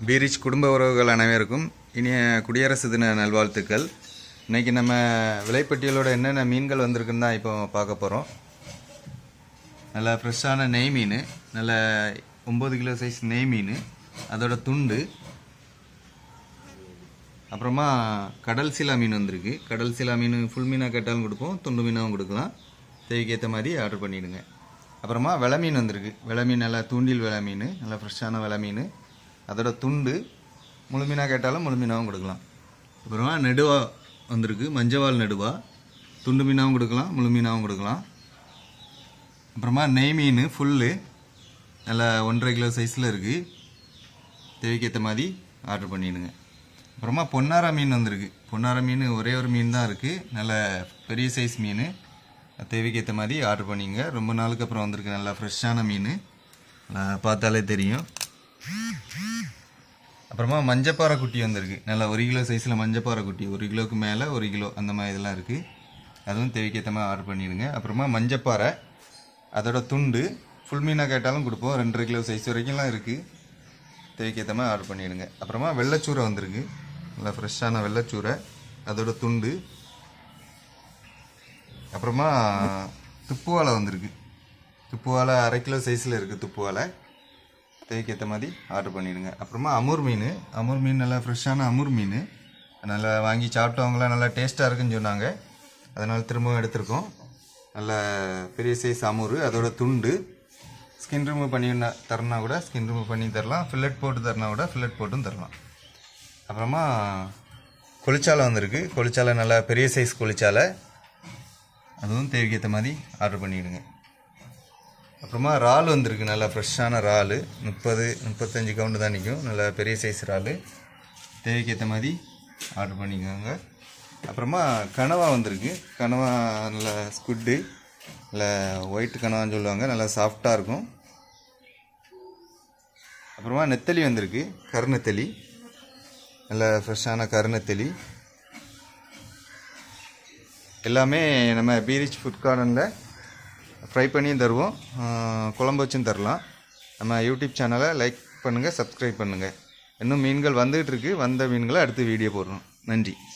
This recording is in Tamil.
பீரிச் குடும்ப உறவுகள் அனைவருக்கும் இனிய குடியரசு தின நல்வாழ்த்துக்கள் இன்னைக்கு நம்ம விலைப்பட்டியலோட என்னென்ன மீன்கள் வந்திருக்குன்னு தான் இப்போ பார்க்க போகிறோம் நல்ல ஃப்ரெஷ்ஷான நெய் மீன் நல்ல ஒம்பது கிலோ சைஸ் நெய் மீன் அதோட துண்டு அப்புறமா கடல் சிலா மீன் வந்திருக்கு கடல் சிலா மீன் ஃபுல் மீனாக கேட்டாலும் கொடுப்போம் துண்டு மீனாகவும் கொடுக்கலாம் தேவைக்கு ஏற்ற மாதிரி ஆர்டர் பண்ணிவிடுங்க அப்புறமா வெலை மீன் வந்திருக்கு வெலை மீன் நல்லா தூண்டில் வெலை மீன் நல்லா ஃப்ரெஷ்ஷான வெலை மீன் அதோட துண்டு முழு மீனாக கேட்டாலும் முழு மீனாகவும் கொடுக்கலாம் அப்புறமா நெடுவா வந்திருக்கு மஞ்சவால் நெடுவா துண்டு மீனாகவும் கொடுக்கலாம் முழு மீனாகவும் கொடுக்கலாம் அப்புறமா நெய் மீன் ஃபுல்லு நல்லா ஒன்றரை கிலோ சைஸில் இருக்குது தேவைக்கு ஏற்ற மாதிரி ஆர்டர் பண்ணிடுங்க அப்புறமா பொன்னாரா மீன் வந்திருக்கு பொன்னாரா மீன் ஒரே ஒரு மீன் தான் இருக்குது நல்ல பெரிய சைஸ் மீன் தேவைக்கு ஏற்ற மாதிரி ஆர்டர் பண்ணிங்க ரொம்ப நாளுக்கு அப்புறம் வந்திருக்கு நல்லா ஃப்ரெஷ்ஷான மீன் நல்லா பார்த்தாலே தெரியும் அப்புறமா மஞ்சப்பாறை குட்டி வந்திருக்கு நல்லா ஒரு கிலோ சைஸில் மஞ்சப்பாறை குட்டி ஒரு கிலோவுக்கு மேலே ஒரு கிலோ அந்த மாதிரி இதெல்லாம் இருக்குது அதுவும் தேவைக்கு ஏற்ற மாதிரி ஆர்டர் பண்ணிடுங்க அப்புறமா மஞ்சப்பாறை அதோட துண்டு ஃபுல் மீனாக கேட்டாலும் கொடுப்போம் ரெண்டரை கிலோ சைஸ் வரைக்கும்லாம் இருக்குது தேவைக்கு ஏற்ற மாதிரி ஆர்டர் பண்ணிடுங்க அப்புறமா வெள்ளைச்சூரை வந்திருக்கு நல்லா ஃப்ரெஷ்ஷான வெள்ளைச்சூரை அதோட துண்டு அப்புறமா துப்புவாலை வந்திருக்கு துப்புவாலை அரை கிலோ சைஸில் இருக்குது துப்புவாலை தேவைக்கு ஏற்ற மாதிரி ஆர்டர் பண்ணிடுங்க அப்புறமா அமூர் மீன் அமூர் மீன் நல்லா ஃப்ரெஷ்ஷான அமூர் மீன் நல்லா வாங்கி சாப்பிட்டவங்களாம் நல்லா டேஸ்ட்டாக இருக்குன்னு சொன்னாங்க அதனால் திரும்பவும் எடுத்திருக்கோம் நல்ல பெரிய சைஸ் அமூர் அதோட துண்டு ஸ்கின் ரிமூவ் பண்ணி தரனா கூட ஸ்கின் ரிமூவ் பண்ணி தரலாம் ஃபில்லட் போட்டு தரனா கூட ஃபில்லட் போட்டும் தரலாம் அப்புறமா கொளிச்சாலை வந்திருக்கு கொளிச்சாலை நல்லா பெரிய சைஸ் கொளிச்சாலை அதுவும் தேவைக்கு ஏற்ற மாதிரி ஆர்டர் பண்ணிவிடுங்க அப்புறமா இறால் வந்திருக்கு நல்லா ஃப்ரெஷ்ஷான இறால் முப்பது முப்பத்தஞ்சு கவுண்டு தான் நிற்கும் நல்லா பெரிய சைஸ் இறால் தேவைக்கு ஏற்ற மாதிரி ஆர்டர் பண்ணிக்கோங்க அப்புறமா கனவா வந்திருக்கு கனவா நல்ல ஸ்குட்டு நல்ல ஒயிட் கனவான்னு சொல்லுவாங்க நல்லா சாஃப்டாக இருக்கும் அப்புறமா நெத்தலி வந்திருக்கு கருநெத்தலி நல்ல ஃப்ரெஷ்ஷான கருநெத்தலி எல்லாமே நம்ம பீரிச் ஃபுட் கார்டனில் ஃப்ரை பண்ணியும் தருவோம் ஆஹ் குழம்பு வச்சும் தரலாம் நம்ம யூடியூப் சேனலை லைக் பண்ணுங்கள் சப்ஸ்கிரைப் பண்ணுங்கள் இன்னும் மீன்கள் வந்துகிட்டு இருக்கு வந்த மீன்களை அடுத்து வீடியோ போடுறோம் நன்றி